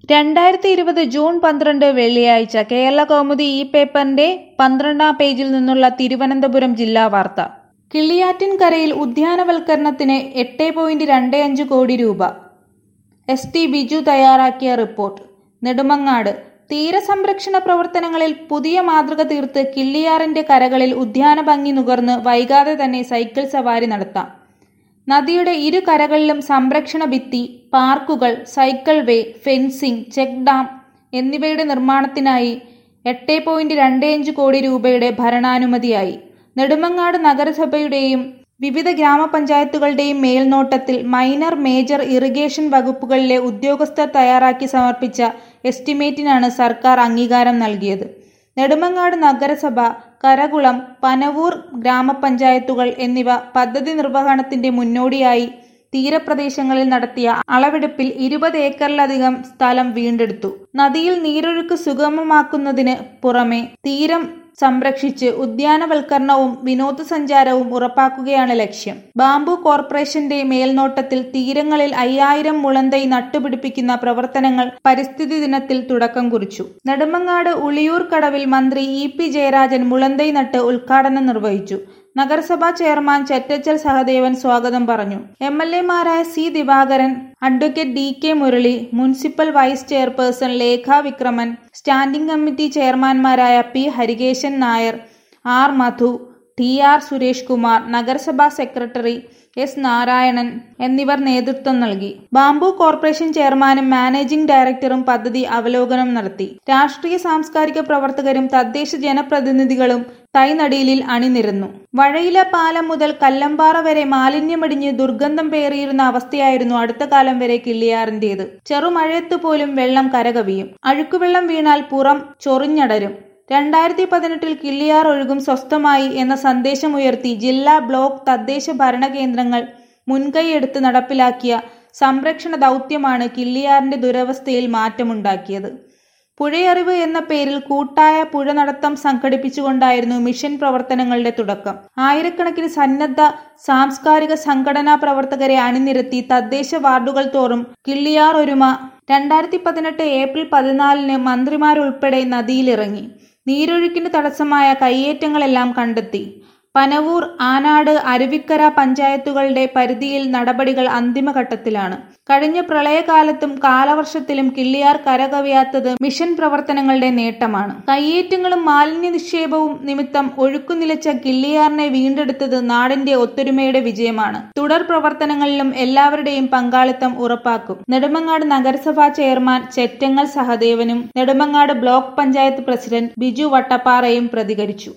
രണ്ടായിരത്തി ഇരുപത് ജൂൺ പന്ത്രണ്ട് വെള്ളിയാഴ്ച കേരള കൗമുദി ഈ പേപ്പറിന്റെ പന്ത്രണ്ടാം പേജിൽ നിന്നുള്ള തിരുവനന്തപുരം ജില്ലാ വാർത്ത കിള്ളിയാറ്റിൻകരയിൽ ഉദ്യാനവൽക്കരണത്തിന് എട്ട് പോയിന്റ് രണ്ട് അഞ്ച് കോടി രൂപ എസ് ടി ബിജു തയ്യാറാക്കിയ റിപ്പോർട്ട് നെടുമങ്ങാട് തീരസംരക്ഷണ പ്രവർത്തനങ്ങളിൽ പുതിയ മാതൃക തീർത്ത് കിള്ളിയാറിന്റെ കരകളിൽ ഉദ്യാന ഭംഗി നുകർന്ന് വൈകാതെ തന്നെ സൈക്കിൾ സവാരി നടത്താം നദിയുടെ ഇരു കരകളിലും സംരക്ഷണ ഭിത്തി പാർക്കുകൾ cycle way fencing check dam എന്നിവയുടെ നിർമ്മാണത്തിനായി എട്ട് പോയിന്റ് രണ്ട് അഞ്ച് കോടി രൂപയുടെ ഭരണാനുമതിയായി നെടുമങ്ങാട് നഗരസഭയുടെയും വിവിധ ഗ്രാമപഞ്ചായത്തുകളുടെയും മേൽനോട്ടത്തിൽ മൈനർ മേജർ ഇറിഗേഷൻ വകുപ്പുകളിലെ ഉദ്യോഗസ്ഥർ തയ്യാറാക്കി സമർപ്പിച്ച എസ്റ്റിമേറ്റിനാണ് സർക്കാർ അംഗീകാരം നൽകിയത് നെടുമങ്ങാട് നഗരസഭ കരകുളം പനവൂർ ഗ്രാമപഞ്ചായത്തുകൾ എന്നിവ പദ്ധതി നിർവഹണത്തിന്റെ മുന്നോടിയായി തീരപ്രദേശങ്ങളിൽ നടത്തിയ അളവെടുപ്പിൽ ഇരുപത് ഏക്കറിലധികം സ്ഥലം വീണ്ടെടുത്തു നദിയിൽ നീരൊഴുക്ക് സുഗമമാക്കുന്നതിന് പുറമെ തീരം സംരക്ഷിച്ച് ഉദ്യാനവൽക്കരണവും വിനോദസഞ്ചാരവും ഉറപ്പാക്കുകയാണ് ലക്ഷ്യം ബാംബു കോർപ്പറേഷന്റെ മേൽനോട്ടത്തിൽ തീരങ്ങളിൽ അയ്യായിരം മുളന്തൈ നട്ടുപിടിപ്പിക്കുന്ന പ്രവർത്തനങ്ങൾ പരിസ്ഥിതി ദിനത്തിൽ തുടക്കം കുറിച്ചു നെടുമങ്ങാട് ഉളിയൂർ കടവിൽ മന്ത്രി ഇ പി ജയരാജൻ മുളന്തൈ നട്ട് ഉദ്ഘാടനം നിർവഹിച്ചു നഗരസഭാ ചെയർമാൻ ചെറ്റച്ചൽ സഹദേവൻ സ്വാഗതം പറഞ്ഞു എം എൽ എമാരായ C Divakaran advocate D K Murali municipal vice chairperson Lekha Vikraman standing committee ചെയർമാൻമാരായ P Harikesan Nair R Madhu T R Suresh Kumar നഗരസഭാ സെക്രട്ടറി എസ് നാരായണൻ എന്നിവർ നേതൃത്വം നൽകി ബാംബു കോർപ്പറേഷൻ ചെയർമാനും മാനേജിംഗ് ഡയറക്ടറും പദ്ധതി അവലോകനം നടത്തി രാഷ്ട്രീയ സാംസ്കാരിക പ്രവർത്തകരും തദ്ദേശ ജനപ്രതിനിധികളും തൈനടിയിലിൽ അണിനിരന്നു വഴയില പാലം മുതൽ കല്ലമ്പാറ വരെ മാലിന്യമടിഞ്ഞ് ദുർഗന്ധം പേറിയിരുന്ന അവസ്ഥയായിരുന്നു അടുത്ത കാലം വരെ കിള്ളിയാറിന്റേത് ചെറുമഴയത്ത് പോലും വെള്ളം കരകവിയും അഴുക്കുവെള്ളം വീണാൽ പുറം ചൊറിഞ്ഞടരും രണ്ടായിരത്തി പതിനെട്ടിൽ കിള്ളിയാർ ഒഴുകും സ്വസ്ഥമായി എന്ന സന്ദേശമുയർത്തി ജില്ലാ ബ്ലോക്ക് തദ്ദേശ ഭരണകേന്ദ്രങ്ങൾ മുൻകൈയെടുത്ത് നടപ്പിലാക്കിയ സംരക്ഷണ ദൗത്യമാണ് കിള്ളിയാറിന്റെ ദുരവസ്ഥയിൽ മാറ്റമുണ്ടാക്കിയത് പുഴയറിവ് എന്ന പേരിൽ കൂട്ടായ പുഴ നടത്തം സംഘടിപ്പിച്ചുകൊണ്ടായിരുന്നു മിഷൻ പ്രവർത്തനങ്ങളുടെ തുടക്കം ആയിരക്കണക്കിന് സന്നദ്ധ സാംസ്കാരിക സംഘടനാ പ്രവർത്തകരെ അണിനിരത്തി തദ്ദേശ വാർഡുകൾ തോറും കിള്ളിയാർ ഒരുമ രണ്ടായിരത്തി പതിനെട്ട് ഏപ്രിൽ പതിനാലിന് മന്ത്രിമാരുൾപ്പെടെ നദിയിലിറങ്ങി നീരൊഴുക്കിന് തടസ്സമായ കയ്യേറ്റങ്ങളെല്ലാം കണ്ടെത്തി പനവൂർ ആനാട് അരുവിക്കര പഞ്ചായത്തുകളുടെ പരിധിയിൽ നടപടികൾ അന്തിമഘട്ടത്തിലാണ് കഴിഞ്ഞ പ്രളയകാലത്തും കാലവർഷത്തിലും കിള്ളിയാർ കരകവിയാത്തത് മിഷൻ പ്രവർത്തനങ്ങളുടെ നേട്ടമാണ് കയ്യേറ്റങ്ങളും മാലിന്യ നിക്ഷേപവും നിമിത്തം ഒഴുക്കുനിലച്ച കിള്ളിയാറിനെ വീണ്ടെടുത്തത് നാടിന്റെ ഒത്തൊരുമയുടെ വിജയമാണ് തുടർ പ്രവർത്തനങ്ങളിലും എല്ലാവരുടെയും പങ്കാളിത്തം ഉറപ്പാക്കും നെടുമങ്ങാട് നഗരസഭാ ചെയർമാൻ ചെറ്റങ്ങൽ സഹദേവനും നെടുമങ്ങാട് ബ്ലോക്ക് പഞ്ചായത്ത് പ്രസിഡന്റ് ബിജു വട്ടപ്പാറയും പ്രതികരിച്ചു